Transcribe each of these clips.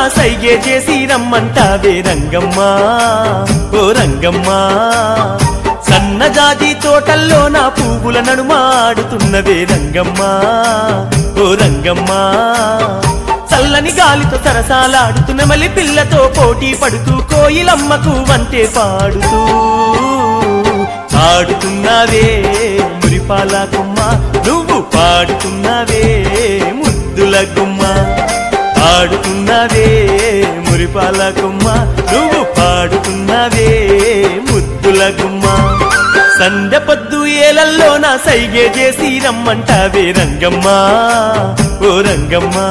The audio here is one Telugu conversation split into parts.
సైగే చేసి రమ్మంటావే రంగమ్మా ఓ రంగమ్మా సన్నజాజి తోటల్లో నా పువ్వుల నడుమాడుతున్నవే రంగమ్మా ఓ రంగమ్మా చల్లని గాలితో సరసాలాడుతున్న మలి పిల్లతో పోటీ పడుతూ కోయిలమ్మకు వంతే పాడుతూ పాడుతున్నవే మురిపాల గుమ్మ నువ్వు పాడుతున్నవే ముద్దుల గుమ్మ పాడుతున్నవే మురిపాల గుమ్మ నువ్వు పాడుతున్నవే ముద్దుల గుమ్మ సందె పొద్దు ఏలల్లో నా సైగే చేసి రమ్మంటావే రంగమ్మా ఓ రంగమ్మా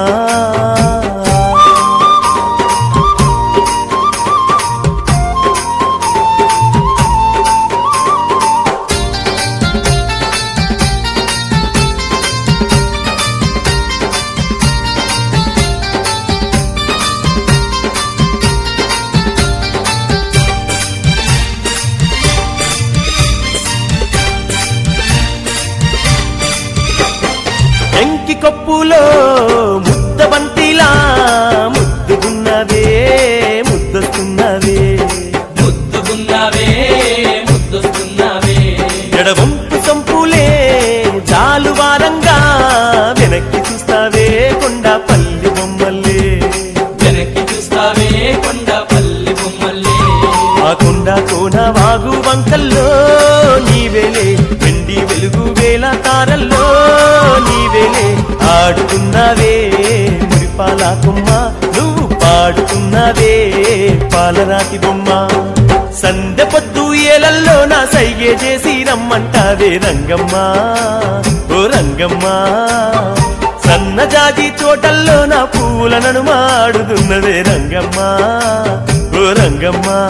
ఎంకి కొప్పులో ముద్ద బంతిలా ముద్దుకున్నవే ముద్దొస్తున్నవే ముద్దుకున్నావే ముద్దొస్తున్నావే ఎడవంపు సంపులే చాలు వారంగా వెనక్కి చూస్తావే కొండ పల్లి బొమ్మల్లే వెనక్కి చూస్తావే కొండ పల్లి బొమ్మల్లే ఆ కొండ కోన వాగు వంకల్లో నీవేలే వెండి వెలుగు వేల తారల్లో నీవేలే ఆడుతున్నవే మురిపాల కొమ్మ నువ్వు పాడుతున్నవే పాలరాతి బొమ్మ సందె పొద్దు ఏలల్లో నా సైగే చేసి రమ్మంటావే రంగమ్మా ఓ రంగమ్మా సన్నజాజి తోటల్లో నా పూల నడుమాడుతున్నదే రంగమ్మా ఓ రంగమ్మా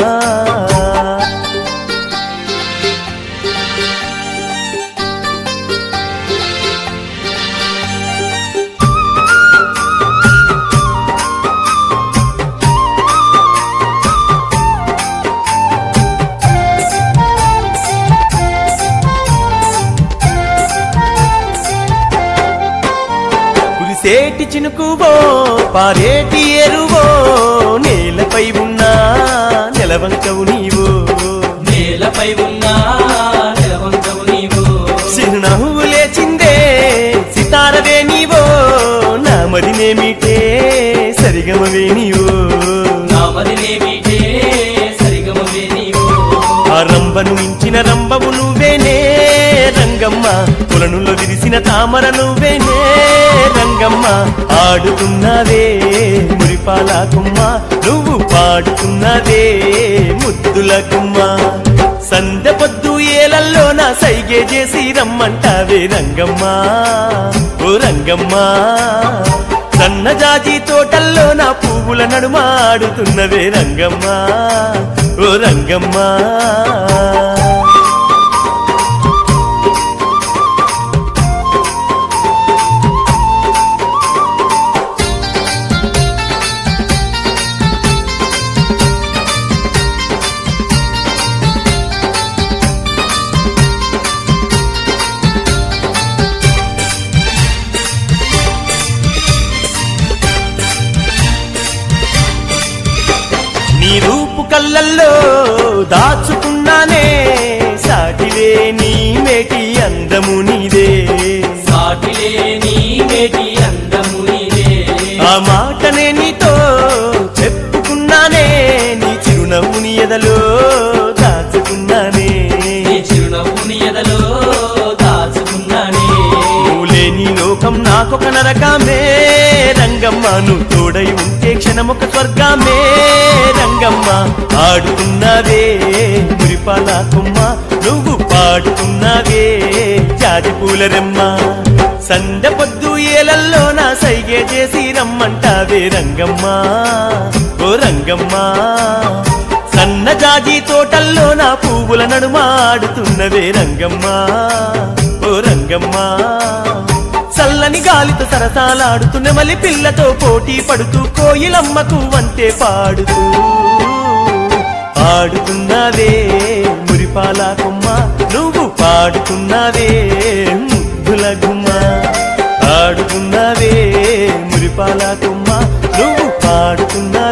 కురిసేటి చినుకువో పారేటి ఎరువో నేలపై ఉన్నా నెలవంకవు నీవో నేలపై ఉన్న నెలవంకవు నీవు చిరునవ్వు లేచిందే సితారవే నీవో నా మదినేమిటే సరిగమవే నీవో నామదినేమిటే సరిగమవే నీవు ఆ రంబను మించిన రంబము నువ్వేనే రంగమ్మ పులనులో విరిసిన తామర నువ్వేనే రంగమ్మ ఆడుతున్నదే మురిపాల కుమ్మ నువ్వు పాడుతున్నదే ముద్దుల కుమ్మ సందె పొద్దు ఏలల్లో నా సైగే చేసి రమ్మంటావే రంగమ్మ ఓ రంగమ్మ సన్నజాజి తోటల్లో నా పువ్వుల నడుమాడుతున్నవే రంగమ్మ ఓ రంగమ్మ నీ రూపు కళ్ళల్లో దాచుకున్నానే సాటివే నీ మేటి అందము నీదే సాటిలే నీ మేటి అందము నీదే ఆ మాటనే నీతో చెప్పుకున్నానే నీ చిరునవ్వుని ఎదలో దాచుకున్నానే నీ చిరునవ్వుని ఎదలో దాచుకున్నానే నువ్వు లేని లోకం నాకొక నరకమే రంగమ్మ నువ్వు తోడై ఉంటే క్షణమొక స్వర్గమే రంగమ్మ ఆడుతున్నవే మురిపాల కొమ్మ నువ్వు పాడుతున్నవే జాజి పూలరెమ్మ సందె పొద్దు ఏలల్లో నా సైగే చేసి రమ్మంటావే రంగమ్మ ఓ రంగమ్మ సన్నజాజి తోటల్లో నా పువ్వుల నడుమాడుతున్నవే రంగమ్మ ఓ రంగమ్మ చల్లని గాలితో సరసాలాడుతున్న మలి పిల్లతో పోటీ పడుతూ కోయిలమ్మకు వంతే పాడుతూ పాడుతున్నవే మురిపాల కొమ్మ నువ్వు పాడుతున్నవే ముద్దుల గుమ్మ పాడుతున్నవే మురిపాల కొమ్మ నువ్వు పాడుతున్న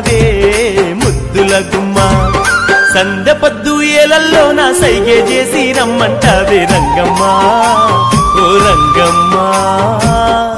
సందె పొద్దు ఏలల్లో నా సైగే చేసి రమ్మంటావే రంగమ్మా ఓ రంగమ్మా